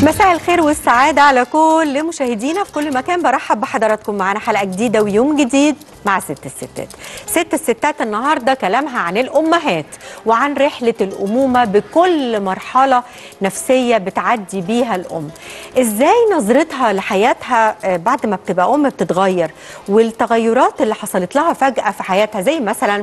مساء الخير والسعادة على كل مشاهدينا في كل مكان برحب بحضراتكم معانا حلقة جديدة ويوم جديد مع ست الستات ست الستات النهاردة كلامها عن الأمهات وعن رحلة الأمومة بكل مرحلة نفسية بتعدي بيها الأم إزاي نظرتها لحياتها آه، بعد ما بتبقى أم بتتغير والتغيرات اللي حصلت لها فجأة في حياتها زي مثلا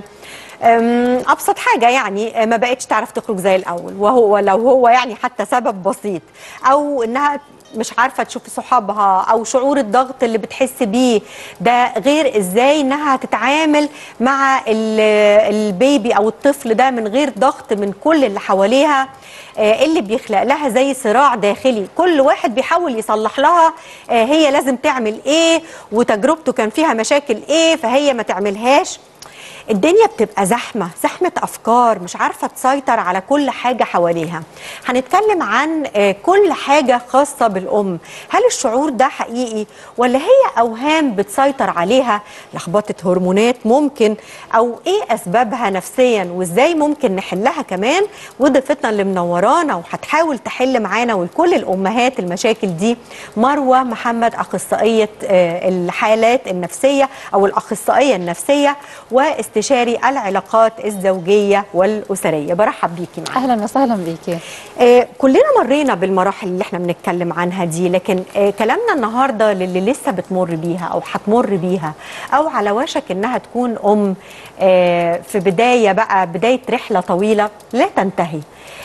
أم، ابسط حاجه يعني آه، ما بقتش تعرف تخرج زي الاول وهو لو هو يعني حتى سبب بسيط او انها مش عارفه تشوف صحابها او شعور الضغط اللي بتحس بيه ده غير ازاي انها هتتعامل مع ال- البيبي او الطفل ده من غير ضغط من كل اللي حواليها آه، اللي بيخلق لها زي صراع داخلي كل واحد بيحاول يصلح لها آه، هي لازم تعمل ايه وتجربته كان فيها مشاكل ايه فهي ما تعملهاش الدنيا بتبقى زحمة زحمة أفكار مش عارفة تسيطر على كل حاجة حواليها هنتكلم عن آه، كل حاجة خاصة بالأم هل الشعور ده حقيقي ولا هي أوهام بتسيطر عليها لخبطة هرمونات ممكن أو إيه أسبابها نفسيا وإزاي ممكن نحلها كمان وضيفتنا اللي منورانا وهتحاول تحل معانا ولكل الأمهات المشاكل دي مروة محمد أخصائية آه، الحالات النفسية أو الأخصائية النفسية واستشاري العلاقات الزوجية والأسرية برحب بيكي معانا اهلا وسهلا بيكي آه، كلنا مرينا بالمراحل اللي احنا بنتكلم عنها دي لكن آه، كلامنا النهارده للي لسه بتمر بيها او هتمر بيها او على وشك انها تكون ام آه، في بدايه بقى بدايه رحله طويله لا تنتهي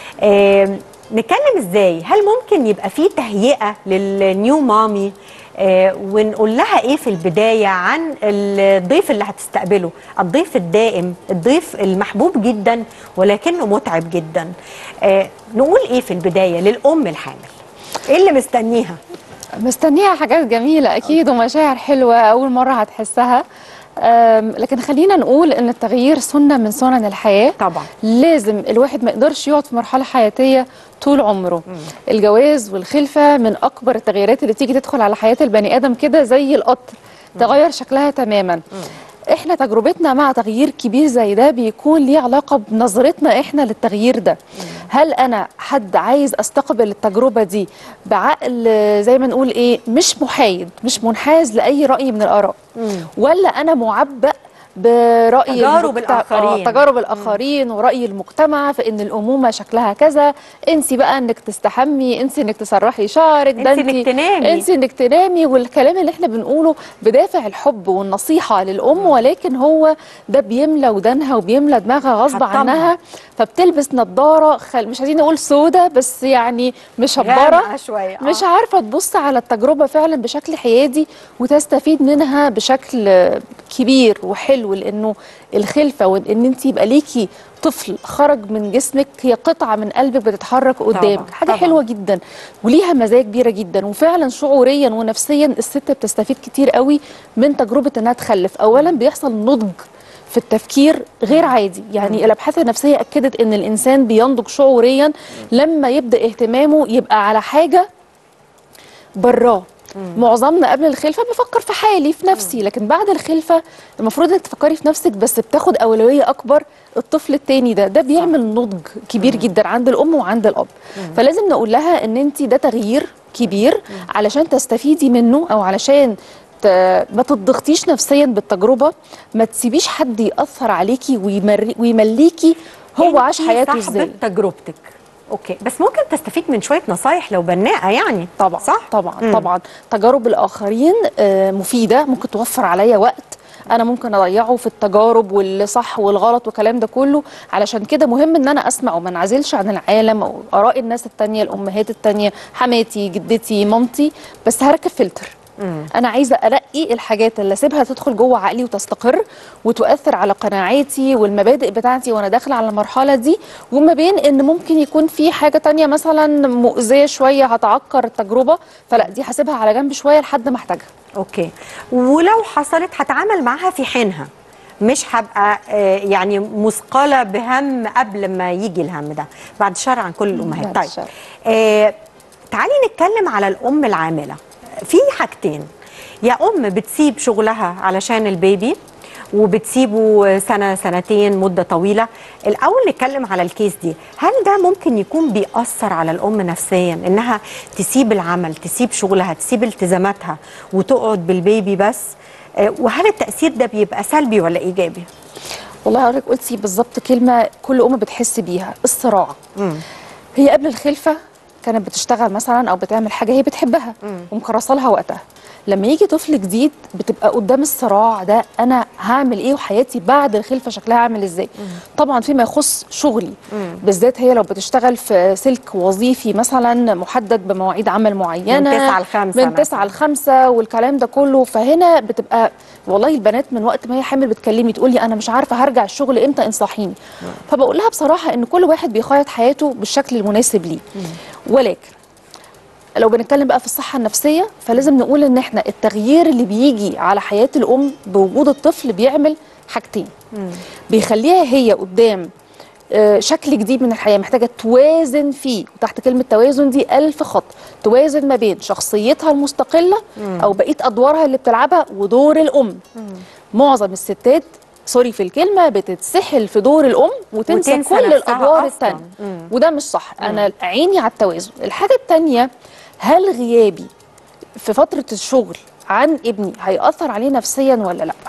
آه، نتكلم ازاي هل ممكن يبقى في تهيئه للنيو مامي آه، ونقول لها ايه في البدايه عن الضيف اللي هتستقبله الضيف الدائم الضيف المحبوب جدا ولكنه متعب جدا آه، نقول ايه في البدايه للام الحامل ايه اللي مستنيها مستنيها حاجات جميله اكيد ومشاعر حلوه اول مره هتحسها أم، لكن خلينا نقول ان التغيير سنه من سنن الحياه طبعا لازم الواحد ما يقدرش يقعد في مرحله حياتيه طول عمره الجواز والخلفه من اكبر التغييرات اللي تيجي تدخل على حياه البني ادم كده زي القطر تغير شكلها تماما احنا تجربتنا مع تغيير كبير زي ده بيكون ليه علاقه بنظرتنا احنا للتغيير ده هل انا حد عايز استقبل التجربه دي بعقل آه، زي ما نقول ايه مش محايد مش منحاز لاي راي من الاراء ولا انا معبأ برأي تجارب المجت- الآخرين. آه تجارب الآخرين ورأي المجتمع في إن الأمومة شكلها كذا انسي بقى إنك تستحمي انسي إنك تسرحي شعرك ده انسي إنك تنامي. انسي إنك تنامي والكلام اللي إحنا بنقوله بدافع الحب والنصيحة للأم ولكن هو ده بيملى ودانها وبيملى دماغها غصب حطمها. عنها فبتلبس نظارة خل... مش عايزين نقول سودة بس يعني مشبرة غامقة شوية، آه. مش عارفة تبص على التجربة فعلا بشكل حيادي وتستفيد منها بشكل كبير وحلو لأنه الخلفة وإن أنت يبقى ليكي طفل خرج من جسمك هي قطعة من قلبك بتتحرك قدامك حاجة طبعاً. حلوة جدا وليها مزايا كبيرة جدا وفعلا شعوريا ونفسيا الست بتستفيد كتير قوي من تجربة إنها تخلف أولا بيحصل نضج في التفكير غير عادي يعني الابحاث النفسيه اكدت ان الانسان بينضج شعوريا لما يبدا اهتمامه يبقى على حاجه براه معظمنا قبل الخلفه بفكر في حالي في نفسي لكن بعد الخلفه المفروض انك تفكري في نفسك بس بتاخد اولويه اكبر الطفل التاني ده ده بيعمل نضج كبير جدا عند الام وعند الاب فلازم نقول لها ان انت ده تغيير كبير علشان تستفيدي منه او علشان ت- ما تضغطيش نفسيا بالتجربه ما تسيبيش حد ياثر عليكي ويمري ويمليكي هو عاش انتي حياته صاحبة ازاي تجربتك اوكي بس ممكن تستفيد من شويه نصايح لو بناءه يعني طبعا صح طبعا مم. طبعا تجارب الاخرين آه، مفيده ممكن توفر عليا وقت انا ممكن اضيعه في التجارب والصح والغلط والكلام ده كله علشان كده مهم ان انا اسمع وما انعزلش عن العالم او اراء الناس التانية الامهات التانية حماتي جدتي مامتي بس هركب فلتر انا عايزه انقي الحاجات اللي اسيبها تدخل جوه عقلي وتستقر وتؤثر على قناعاتي والمبادئ بتاعتي وانا داخله على المرحله دي وما بين ان ممكن يكون في حاجه تانية مثلا مؤذيه شويه هتعكر التجربه فلا دي هسيبها على جنب شويه لحد ما احتاجها اوكي ولو حصلت هتعامل معاها في حينها مش هبقى آه، يعني مثقله بهم قبل ما يجي الهم ده بعد الشر عن كل الامهات بعد طيب الشر. آه تعالي نتكلم على الام العامله في حاجتين يا ام بتسيب شغلها علشان البيبي وبتسيبه سنه سنتين مده طويله الاول نتكلم على الكيس دي هل ده ممكن يكون بيأثر على الام نفسيا انها تسيب العمل تسيب شغلها تسيب التزاماتها وتقعد بالبيبي بس آه، وهل التأثير ده بيبقى سلبي ولا ايجابي والله حضرتك قلتي بالظبط كلمه كل ام بتحس بيها الصراع هي قبل الخلفه كانت بتشتغل مثلا او بتعمل حاجه هي بتحبها ومكرسه لها وقتها لما يجي طفل جديد بتبقى قدام الصراع ده انا هعمل ايه وحياتي بعد الخلفه شكلها عامل ازاي طبعا فيما يخص شغلي بالذات هي لو بتشتغل في سلك وظيفي مثلا محدد بمواعيد عمل معينه من تسعة لخمسة من 9 ل 5 والكلام ده كله فهنا بتبقى والله البنات من وقت ما هي حامل بتكلمني تقول لي انا مش عارفه هرجع الشغل امتى انصحيني فبقول لها بصراحه ان كل واحد بيخيط حياته بالشكل المناسب ليه ولكن لو بنتكلم بقى في الصحة النفسية فلازم نقول ان احنا التغيير اللي بيجي على حياة الأم بوجود الطفل بيعمل حاجتين بيخليها هي قدام آه، شكل جديد من الحياة محتاجة توازن فيه وتحت كلمة توازن دي ألف خط توازن ما بين شخصيتها المستقلة أو بقية أدوارها اللي بتلعبها ودور الأم معظم الستات سوري في الكلمة بتتسحل في دور الأم وتنسى, وتنسى كل نفسها الأدوار أصلاً. التانية وده مش صح أنا عيني على التوازن الحاجة التانية هل غيابي في فترة الشغل عن ابني هيأثر عليه نفسيا ولا لا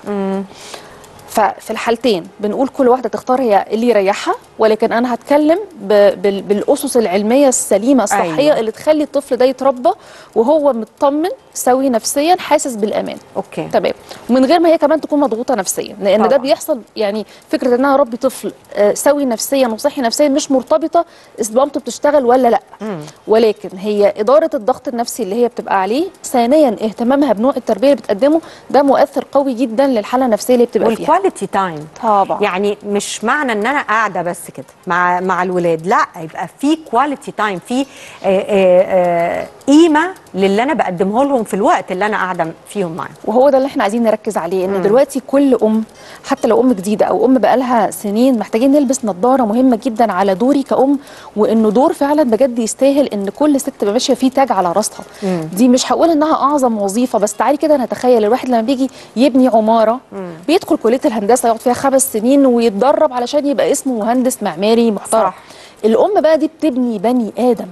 ففي الحالتين بنقول كل واحدة تختار هي اللي يريحها ولكن أنا هتكلم ب- بال- بالأسس العلمية السليمة الصحية أيوة. اللي تخلي الطفل ده يتربى وهو مطمن سوي نفسيا حاسس بالأمان اوكي تمام ومن غير ما هي كمان تكون مضغوطه نفسيا لان طبعاً. ده بيحصل يعني فكره انها ربي طفل آه، سوي نفسيا وصحي نفسيا مش مرتبطه إذا مامته بتشتغل ولا لا ولكن هي اداره الضغط النفسي اللي هي بتبقى عليه ثانيا اهتمامها بنوع التربيه اللي بتقدمه ده مؤثر قوي جدا للحاله النفسيه اللي بتبقى فيها والكواليتي تايم طبعا يعني مش معنى ان انا قاعده بس كده مع مع الولاد لا يبقى في كواليتي تايم في آه، آه، آه، قيمه للي انا بقدمه لهم في الوقت اللي انا قاعده فيهم معاهم وهو ده اللي احنا عايزين نركز عليه ان دلوقتي كل ام حتى لو ام جديده او ام بقالها سنين محتاجين نلبس نظاره مهمه جدا على دوري كأم وانه دور فعلا بجد يستاهل ان كل ست تبقى ماشيه فيه تاج على راسها دي مش هقول انها اعظم وظيفه بس تعالي كده نتخيل الواحد لما بيجي يبني عماره بيدخل كليه الهندسه يقعد فيها خمس سنين ويتدرب علشان يبقى اسمه مهندس معماري محترم صح. الام بقى دي بتبني بني ادم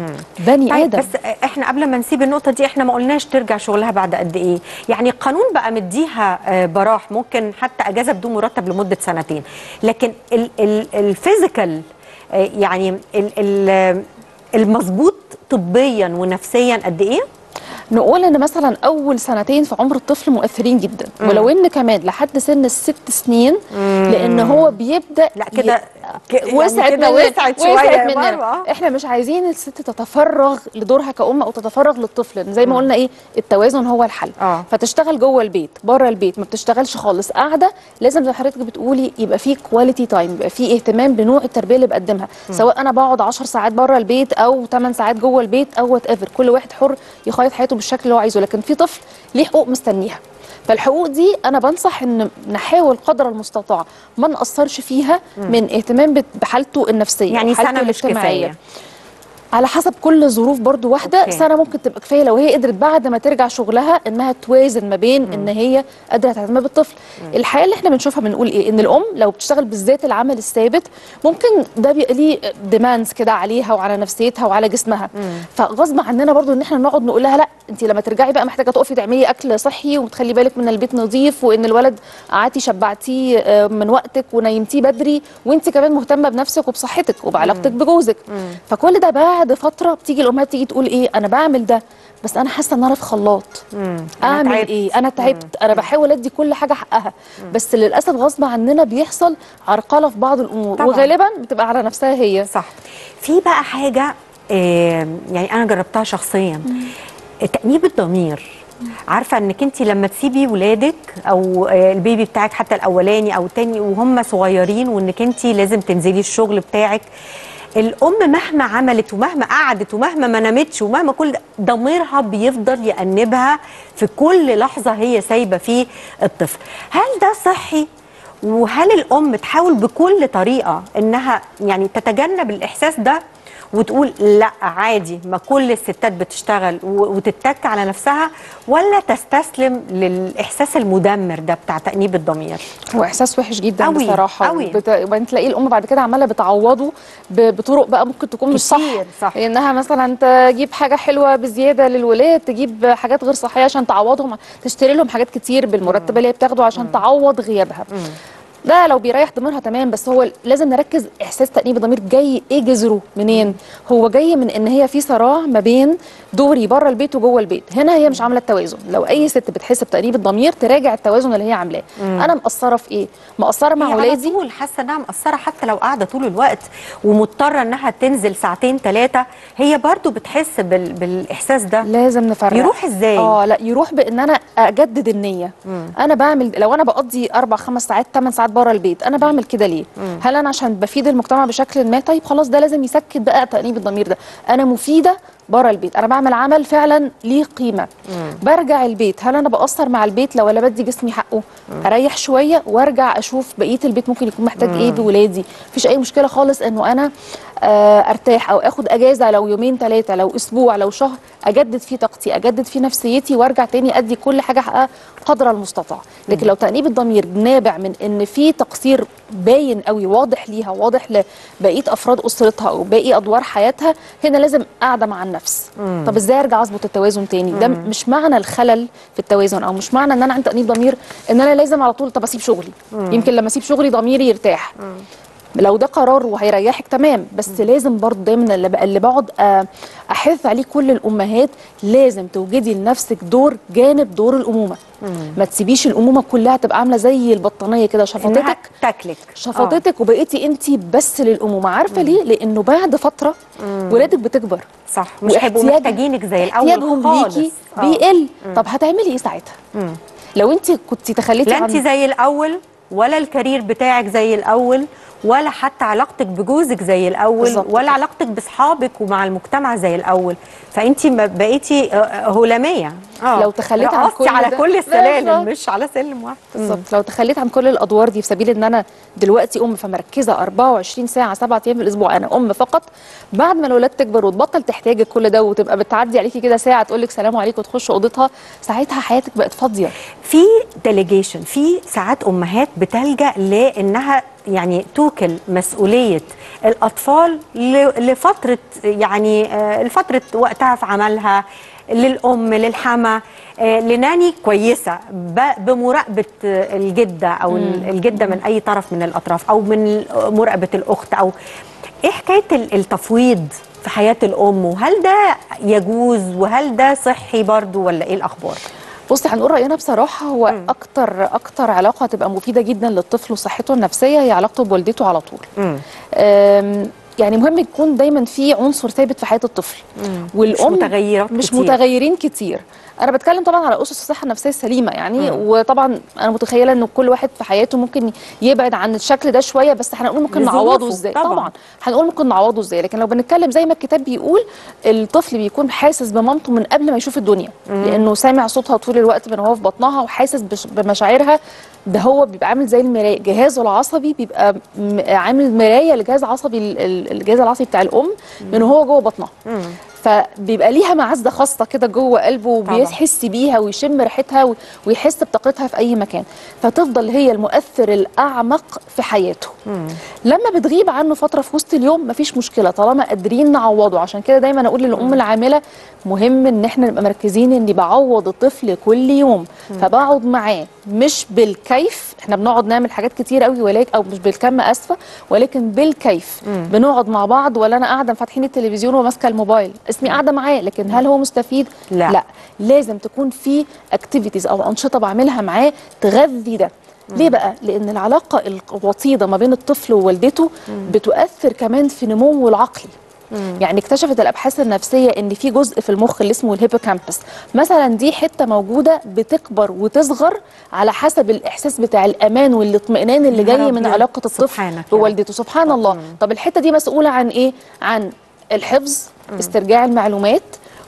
بني طيب ادم بس احنا قبل ما نسيب النقطه دي احنا ما قلناش ترجع شغلها بعد قد ايه يعني القانون بقى مديها آه، براح ممكن حتى اجازه بدون مرتب لمده سنتين لكن ال- ال- الفيزيكال آه، يعني ال- ال- المظبوط طبيا ونفسيا قد ايه نقول ان مثلا اول سنتين في عمر الطفل مؤثرين جدا ولو ان كمان لحد سن الست سنين لان هو بيبدا لا كده ي- ك- يعني وسعت كده مننا وسعت شوية يا مننا مروة. احنا مش عايزين الست تتفرغ لدورها كأم او تتفرغ للطفل لأن زي ما قلنا ايه التوازن هو الحل آه. فتشتغل جوه البيت بره البيت ما بتشتغلش خالص قاعده لازم زي ما حضرتك بتقولي يبقى في كواليتي تايم يبقى في اهتمام بنوع التربيه اللي بقدمها سواء انا بقعد 10 ساعات بره البيت او 8 ساعات جوه البيت او وات ايفر كل واحد حر يخيط حياته بالشكل اللي هو عايزه لكن في طفل ليه حقوق مستنيها فالحقوق دي انا بنصح ان نحاول قدر المستطاع ما نقصرش فيها من اهتمام بت- بحالته النفسيه يعني وحالته سنه مش الاجتماعية. كفايه على حسب كل ظروف برضو واحده أوكي. أوكي. سنه ممكن تبقى كفايه لو هي قدرت بعد ما ترجع شغلها انها توازن ما بين ان هي قادره تعتمد بالطفل الحياه اللي احنا بنشوفها بنقول ايه ان الام لو بتشتغل بالذات العمل الثابت ممكن ده بيبقى ليه ديماندز كده عليها وعلى نفسيتها وعلى جسمها فغصب عننا برضو ان احنا نقعد نقول لها لا انت لما ترجعي بقى محتاجه تقفي تعملي اكل صحي وتخلي بالك من البيت نظيف وان الولد قعدتي شبعتيه آه، من وقتك ونيمتيه بدري وانت كمان مهتمه بنفسك وبصحتك وبعلاقتك بجوزك فكل ده بعد فتره بتيجي الامهات تيجي تقول ايه انا بعمل ده بس انا حاسه ان انا في خلاط اعمل تعبت. ايه انا تعبت انا بحاول ادي كل حاجه حقها بس للاسف غصب عننا بيحصل عرقله في بعض الامور طبعاً. وغالبا بتبقى على نفسها هي صح في بقى حاجه آه، يعني انا جربتها شخصيا تأنيب الضمير عارفه انك انت لما تسيبي ولادك او آه، البيبي بتاعك حتى الاولاني او التاني وهم صغيرين وانك انت لازم تنزلي الشغل بتاعك الام مهما عملت ومهما قعدت ومهما ما نامتش ومهما كل ده، ضميرها بيفضل يأنبها في كل لحظه هي سايبه فيه الطفل هل ده صحي وهل الام تحاول بكل طريقه انها يعني تتجنب الاحساس ده وتقول لا عادي ما كل الستات بتشتغل و- وتتك على نفسها ولا تستسلم للاحساس المدمر ده بتاع تانيب الضمير هو احساس وحش جدا أوي، بصراحه أوي. بت... وبعدين تلاقي الام بعد كده عماله بتعوضه ب... بطرق بقى ممكن تكون مش صح كتير، صح. انها مثلا تجيب حاجه حلوه بزياده للولاد تجيب حاجات غير صحيه عشان تعوضهم تشتري لهم حاجات كتير بالمرتب اللي هي بتاخده عشان تعوض غيابها ده لو بيريح ضميرها تمام بس هو لازم نركز احساس تانيب الضمير جاي ايه جذره منين هو جاي من ان هي في صراع ما بين دوري بره البيت وجوه البيت هنا هي مش عامله التوازن لو اي ست بتحس بتانيب الضمير تراجع التوازن اللي هي عاملاه انا مقصره في ايه مقصره مع هي على ولادي طول حاسه انها مقصره حتى لو قاعده طول الوقت ومضطره انها تنزل ساعتين ثلاثه هي برضو بتحس بال... بالاحساس ده لازم نفرق يروح إزاي؟ اه لا يروح بان انا اجدد النيه انا بعمل لو انا بقضي اربع خمس ساعات ثمان ساعات بره البيت انا بعمل كده ليه هل انا عشان بفيد المجتمع بشكل ما طيب خلاص ده لازم يسكت بقى تانيب الضمير ده انا مفيده بره البيت انا بعمل عمل فعلا ليه قيمه برجع البيت هل انا بقصر مع البيت لو ولا بدي جسمي حقه اريح شويه وارجع اشوف بقيه البيت ممكن يكون محتاج ايه بولادي مفيش اي مشكله خالص انه انا آه، ارتاح او اخد اجازه لو يومين ثلاثه لو اسبوع لو شهر اجدد فيه طاقتي اجدد فيه نفسيتي وارجع تاني ادي كل حاجه حقها قدر المستطاع لكن لو تانيب الضمير نابع من ان في تقصير باين قوي واضح ليها واضح لبقيه افراد اسرتها او باقي ادوار حياتها هنا لازم قاعده مع النفس طب ازاي ارجع اظبط التوازن تاني ده مش معنى الخلل في التوازن او مش معنى ان انا عندي تانيب ضمير ان انا لازم على طول طب اسيب شغلي يمكن لما اسيب شغلي ضميري يرتاح لو ده قرار وهيريحك تمام بس لازم برضه دايما اللي, ب- اللي بقعد آه، احث عليه كل الامهات لازم توجدي لنفسك دور جانب دور الامومه ما تسيبيش الامومه كلها تبقى عامله زي البطانيه كده انها شفطتك تاكلك شفطتك وبقيتي انت بس للامومه عارفه ليه لانه بعد فتره ولادك بتكبر آه. صح مش هيبقوا واحتياج- محتاجينك زي الاول احتياجهم خالص ليكي آه. بيقل طب هتعملي ايه ساعتها لو انت كنت تخليتي لا عن انت زي الاول ولا الكارير بتاعك زي الاول ولا حتى علاقتك بجوزك زي الاول بالظبط ولا كده. علاقتك باصحابك ومع المجتمع زي الاول فانت ما بقيتي آه، آه، هلاميه اه لو تخليت عن رقصتي كل على ده. كل السلالم بالظبط. مش على سلم واحد بالظبط لو تخليت عن كل الادوار دي في سبيل ان انا دلوقتي ام فمركزه 24 ساعه 7 ايام في الاسبوع انا ام فقط بعد ما الاولاد تكبر وتبطل تحتاجك كل ده وتبقى بتعدي عليكي كده ساعه تقول لك سلام عليكم وتخش اوضتها ساعتها حياتك بقت فاضيه في ديليجيشن في ساعات امهات بتلجا لانها يعني توكل مسؤوليه الاطفال ل- لفتره يعني آه، لفتره وقتها في عملها للام للحما آه، لناني كويسه ب- بمراقبه آه، الجده او ال- الجده من اي طرف من الاطراف او من مراقبه الاخت او ايه حكايه ال- التفويض في حياه الام وهل ده يجوز وهل ده صحي برضو ولا ايه الاخبار بصي هنقول راينا بصراحه هو اكتر اكتر علاقه هتبقى مفيده جدا للطفل وصحته النفسيه هي علاقته بوالدته على طول أم، يعني مهم يكون دايما في عنصر ثابت في حياه الطفل والام مش متغيرات مش كتير. متغيرين كتير انا بتكلم طبعا على اسس الصحه النفسيه السليمه يعني وطبعا انا متخيله ان كل واحد في حياته ممكن يبعد عن الشكل ده شويه بس هنقول ممكن لظروفه نعوضه ازاي طبعاً. طبعا هنقول ممكن نعوضه ازاي لكن لو بنتكلم زي ما الكتاب بيقول الطفل بيكون حاسس بمامته من قبل ما يشوف الدنيا لانه سامع صوتها طول الوقت من هو في بطنها وحاسس بش- بمشاعرها ده هو بيبقى عامل زي المرايه جهازه العصبي بيبقى م- عامل مرايه لجهاز عصبي ال- ال- الجهاز العصبي بتاع الام من هو جوه بطنها فبيبقى ليها معزه خاصه كده جوه قلبه وبيحس بيها ويشم ريحتها و- ويحس بطاقتها في اي مكان فتفضل هي المؤثر الاعمق في حياته لما بتغيب عنه فتره في وسط اليوم مفيش مشكله طالما قادرين نعوضه عشان كده دايما اقول للام العامله مهم ان احنا نبقى مركزين اني بعوض الطفل كل يوم فبقعد معاه مش بالكيف احنا بنقعد نعمل حاجات كتير قوي ولكن او مش بالكم اسفه ولكن بالكيف بنقعد مع بعض ولا انا قاعده فاتحين التلفزيون وماسكه الموبايل اسمي قاعده معاه لكن هل هو مستفيد لا. لا لازم تكون في اكتيفيتيز او انشطه بعملها معاه تغذي ده ليه بقى؟ لأن العلاقة الوطيدة ما بين الطفل ووالدته بتؤثر كمان في نموه العقلي يعني اكتشفت الابحاث النفسيه ان في جزء في المخ اللي اسمه الهيبوكامبس مثلا دي حته موجوده بتكبر وتصغر على حسب الاحساس بتاع الامان والاطمئنان اللي يا جاي رب من يا علاقه الطفل سبحانك يا بوالدته سبحان الله طب الحته دي مسؤوله عن ايه عن الحفظ استرجاع المعلومات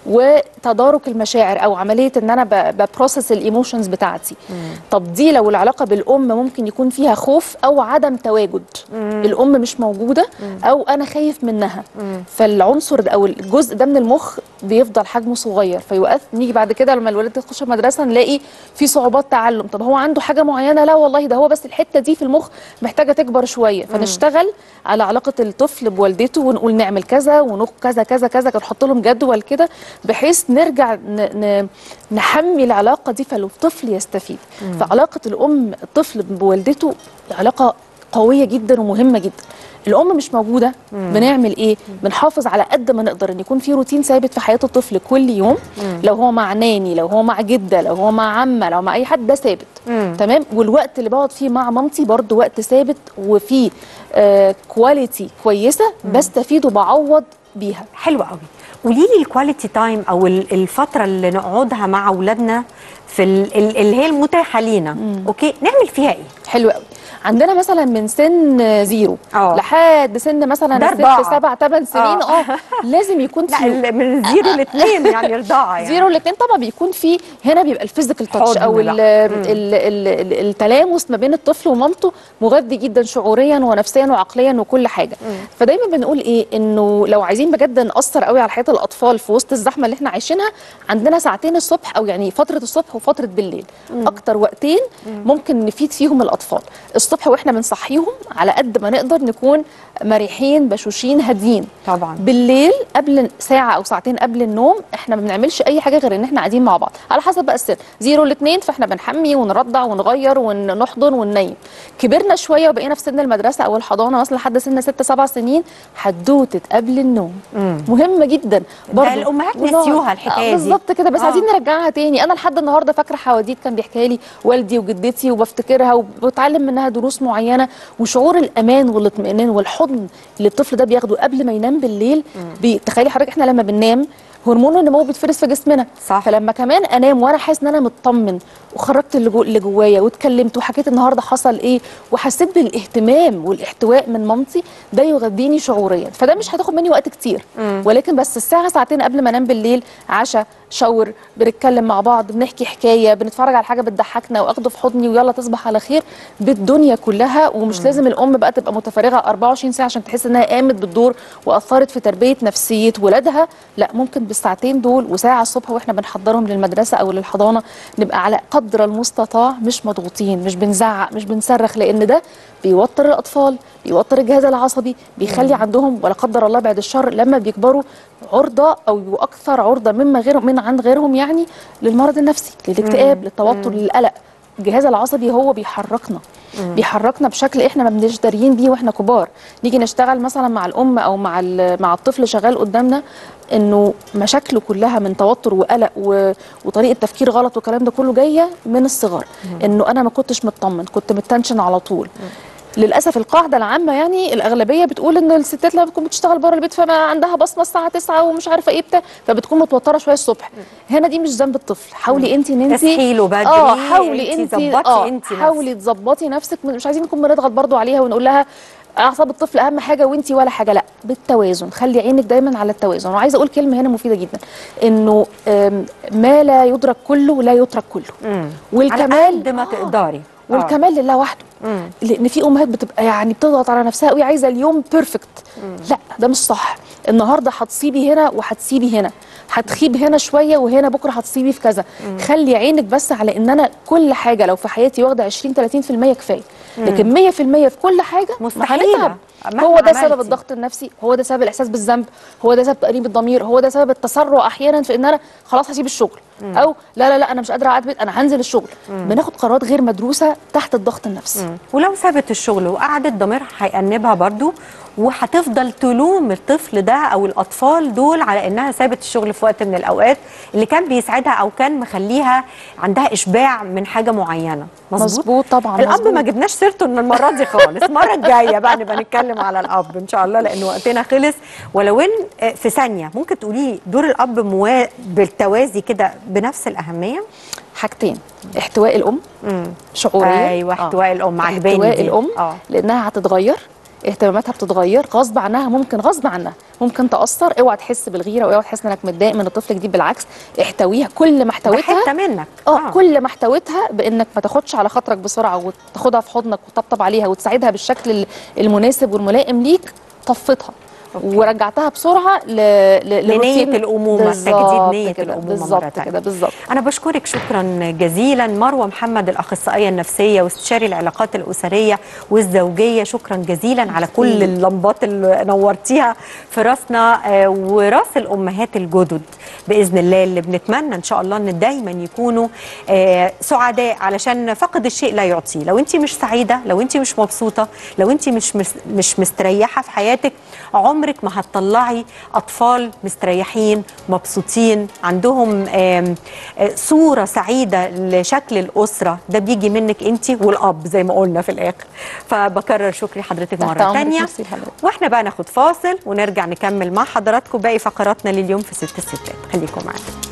وتدارك المشاعر او عمليه ان انا ببروسس الايموشنز بتاعتي طب دي لو العلاقه بالام ممكن يكون فيها خوف او عدم تواجد الام مش موجوده او انا خايف منها فالعنصر ده او الجزء ده من المخ بيفضل حجمه صغير فيوقف نيجي بعد كده لما الولاد تخش المدرسه نلاقي في صعوبات تعلم طب هو عنده حاجه معينه لا والله ده هو بس الحته دي في المخ محتاجه تكبر شويه فنشتغل على علاقه الطفل بوالدته ونقول نعمل كذا ونق كذا كذا كذا نحط لهم جدول كده بحيث نرجع ن... ن... نحمي العلاقه دي فالطفل يستفيد فعلاقه الام الطفل بوالدته علاقه قويه جدا ومهمه جدا الام مش موجوده مم. بنعمل ايه بنحافظ على قد ما نقدر ان يكون في روتين ثابت في حياه الطفل كل يوم مم. لو هو مع ناني لو هو مع جده لو هو مع عمه لو مع اي حد ده ثابت مم. تمام والوقت اللي بقعد فيه مع مامتي برضو وقت ثابت وفيه آه كواليتي كويسه بستفيد وبعوض بيها حلو قوي قولي لي الكواليتي تايم او الفتره اللي نقعدها مع اولادنا في اللي هي المتاحه لينا اوكي نعمل فيها ايه حلو قوي عندنا مثلا من سن زيرو أوه. لحد سن مثلا ست سبع ثمان سنين اه لازم يكون في لا من زيرو لاثنين يعني رضاعه يعني زيرو لاثنين طبعا بيكون في هنا بيبقى الفيزيكال تاتش او ال ال ال التلامس ما بين الطفل ومامته مغذي جدا شعوريا ونفسيا وعقليا وكل حاجه مم. فدايما بنقول ايه انه لو عايزين بجد ناثر قوي على حياه الاطفال في وسط الزحمه اللي احنا عايشينها عندنا ساعتين الصبح او يعني فتره الصبح وفتره بالليل مم. اكتر وقتين مم. ممكن نفيد فيهم الاطفال الصبح واحنا بنصحيهم على قد ما نقدر نكون مريحين بشوشين هاديين طبعا بالليل قبل ساعه او ساعتين قبل النوم احنا ما بنعملش اي حاجه غير ان احنا قاعدين مع بعض على حسب بقى السن زيرو لاثنين فاحنا بنحمي ونرضع ونغير ونحضن وننيم كبرنا شويه وبقينا في سن المدرسه او الحضانه مثلا لحد سن ست سبع سنين حدوته قبل النوم مم. مهمه جدا برضه الامهات نسيوها الحكايه دي بالظبط كده بس آه. عايزين نرجعها تاني انا لحد النهارده فاكره حواديت كان بيحكيها لي والدي وجدتي وبفتكرها وبتعلم منها دروس معينه وشعور الامان والاطمئنان والحضن اللي الطفل ده بياخده قبل ما ينام بالليل بي... تخيلي حضرتك احنا لما بننام هرمون النمو بيتفرز في جسمنا صح. فلما كمان انام وانا حاسس ان انا مطمن وخرجت اللي, جو... اللي جوايا واتكلمت وحكيت النهارده حصل ايه وحسيت بالاهتمام والاحتواء من مامتي ده يغذيني شعوريا فده مش هتاخد مني وقت كتير مم. ولكن بس الساعه ساعتين قبل ما انام بالليل عشاء شاور بنتكلم مع بعض بنحكي حكايه بنتفرج على حاجه بتضحكنا واخده في حضني ويلا تصبح على خير بالدنيا كلها ومش مم. لازم الام بقى تبقى متفرغه 24 ساعه عشان تحس انها قامت بالدور واثرت في تربيه نفسيه ولادها لا ممكن بالساعتين دول وساعه الصبح واحنا بنحضرهم للمدرسه او للحضانه نبقى على قدر المستطاع مش مضغوطين مش بنزعق مش بنصرخ لان ده بيوتر الاطفال بيوتر الجهاز العصبي بيخلي مم. عندهم ولا قدر الله بعد الشر لما بيكبروا عرضه او اكثر عرضه مما غيرهم من عند غيرهم يعني للمرض النفسي للاكتئاب للتوتر للقلق الجهاز العصبي هو بيحركنا مم. بيحركنا بشكل احنا ما بنش داريين بيه واحنا كبار نيجي نشتغل مثلا مع الام او مع مع الطفل شغال قدامنا انه مشاكله كلها من توتر وقلق و... وطريقه تفكير غلط والكلام ده كله جايه من الصغر انه انا ما كنتش مطمن كنت متنشن على طول مم. للاسف القاعده العامه يعني الاغلبيه بتقول ان الستات لما بتكون بتشتغل بره البيت فما عندها بصمه الساعه 9 ومش عارفه ايه بتاع فبتكون متوتره شويه الصبح هنا دي مش ذنب الطفل حاولي انت ان انت تصحي له بدري اه حاولي انت اه انت حاولي تظبطي نفسك مش عايزين نكون بنضغط برضو عليها ونقول لها اعصاب الطفل اهم حاجه وانت ولا حاجه لا بالتوازن خلي عينك دايما على التوازن وعايزه اقول كلمه هنا مفيده جدا انه ما لا يدرك كله لا يترك كله مم. والكمال على قد ما تقدري والكمال لله وحده مم. لان في امهات بتبقى يعني بتضغط على نفسها قوي عايزه اليوم بيرفكت لا ده مش صح النهارده هتصيبي هنا وهتسيبي هنا هتخيب هنا شويه وهنا بكره هتصيبي في كذا مم. خلي عينك بس على ان انا كل حاجه لو في حياتي واخده 20 30% كفايه لكن 100% في كل حاجه مستحيل هو ده سبب الضغط النفسي هو ده سبب الاحساس بالذنب هو ده سبب تأنيب الضمير هو ده سبب التسرع احيانا في ان انا خلاص هسيب الشغل مم. او لا لا لا انا مش قادره اقعد بيت انا هنزل الشغل مم. بناخد قرارات غير مدروسه تحت الضغط النفسي مم. ولو سابت الشغل وقعدت ضميرها هيأنبها برضو وهتفضل تلوم الطفل ده او الاطفال دول على انها سابت الشغل في وقت من الاوقات اللي كان بيسعدها او كان مخليها عندها اشباع من حاجه معينه مظبوط طبعا الاب مزبوط. ما جبناش سيرته من المره دي خالص المره الجايه بقى نبقى نتكلم على الاب ان شاء الله لان وقتنا خلص ولو ان في ثانيه ممكن تقولي دور الاب موا... بالتوازي كده بنفس الاهميه حاجتين احتواء الام مم. شعوريا ايوه احتواء الام عجباني احتواء دي. الام اه لانها هتتغير اهتماماتها بتتغير غصب عنها ممكن غصب عنها ممكن تاثر اوعى تحس بالغيره واوعى تحس انك متضايق من الطفل الجديد بالعكس احتويها كل ما ده احتويتها حته منك اه كل ما احتويتها بانك ما تاخدش على خاطرك بسرعه وتاخدها في حضنك وتطبطب عليها وتساعدها بالشكل ال- المناسب والملائم ليك طفيتها ورجعتها بسرعه ل... ل... لنية لروتين- الأمومة، بالظبط تجديد نية كده، الأمومة مرة بالظبط تانية. كده بالظبط أنا بشكرك شكرا جزيلا مروة محمد الأخصائية النفسية واستشاري العلاقات الأسرية والزوجية شكرا جزيلا على كل اللمبات اللي نورتيها في راسنا آه، وراس الأمهات الجدد بإذن الله اللي بنتمنى إن شاء الله إن دايما يكونوا آه، سعداء علشان فقد الشيء لا يعطيه لو أنت مش سعيدة لو أنت مش مبسوطة لو أنت مش مس- مش مستريحة في حياتك عمرك ما هتطلعي أطفال مستريحين مبسوطين عندهم آم، آه، صورة سعيدة لشكل الأسرة ده بيجي منك أنت والأب زي ما قلنا في الآخر فبكرر شكري حضرتك تحت مرة أمرك، تانية ميرسي لحضرتك. واحنا بقى ناخد فاصل ونرجع نكمل مع حضراتكم باقي فقراتنا لليوم في ست الستات خليكم معانا